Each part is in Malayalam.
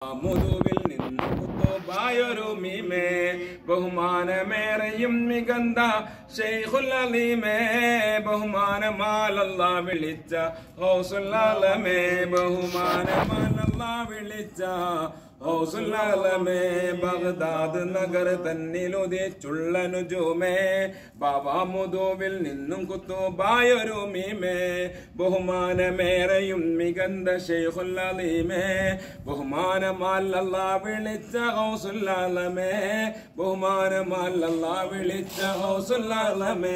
മുതുവിൽ നിന്ന് കുത്തുബായൊരു മീമേ ബഹുമാനമേറെയും മികന്ത ഷെയ്ഖുൽ അലീമേ ബഹുമാനമാലല്ല വിളിച്ച ഹൗസുല്ലാലമേ ബഹുമാനമാലല്ല വിളിച്ച ഹൗസുല്ലാലമേ ബഗ്ദാദ് നഗർ തന്നിലുദിച്ചുള്ള നുജുമേ ബാബാ മുതുവിൽ നിന്നും കുത്തുബായൊരു മീമേ ബഹുമാനമേറെയും മികന്ത ഷെയ്ഖുൽ അലീമേ ബഹുമാനമല്ല വിളിച്ച ഹൗസുല്ലാലമേ ബഹുമാനമല്ല വിളിച്ച ഹൗസുല്ലാലമേ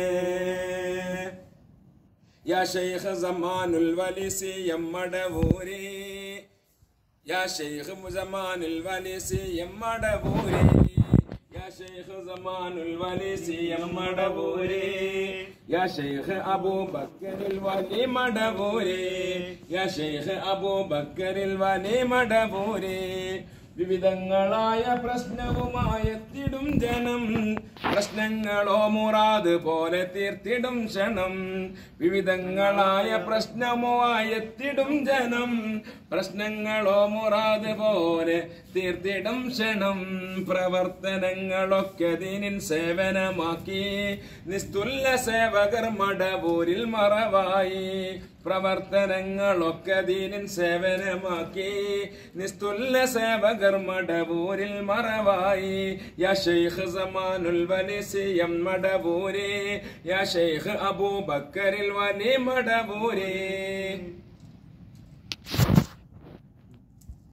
യാ ഷെയ്ഖ് സമാനുൽ വലിസി എമ്മടവൂരി യാ ഷെയ്ഖ് സമാനുൽ വലിസി എമ്മടവൂരി യാ ഷെയ്ഖ് സമാനുൽ വലിസി എമ്മടവൂരി യാ ഷെയ്ഖ് അബൂബക്കറിൽ വലി മടവൂരി യാ ഷെയ്ഖ് അബൂബക്കറിൽ വലി മടവൂരി വിവിധങ്ങളായ പ്രശ്നവുമായെത്തിടും ജനം പ്രശ്നങ്ങളോ മുറാത് പോലെ തീർത്തിടും ക്ഷണം വിവിധങ്ങളായ പ്രശ്നവുമായെത്തിടും ജനം പ്രശ്നങ്ങളോ മുറാത് പോലെ തീർത്തിടും ക്ഷണം പ്രവർത്തനങ്ങളൊക്കെ ദീനിൻ സേവനമാക്കി നിസ്തുല്യ സേവകർ മടവൂരിൽ മറവായി പ്രവർത്തനങ്ങളൊക്കെ ദീനിൻ സേവനമാക്കി നിസ്തുല്യ സേവകർ മടവൂരിൽ മറവായി യാ ഷെയ്ഖ് സമാനുൽ വലിസിയം മടവൂരി യാ ഷെയ്ഖ് അബൂബക്കറിൽ വലി മടവൂരി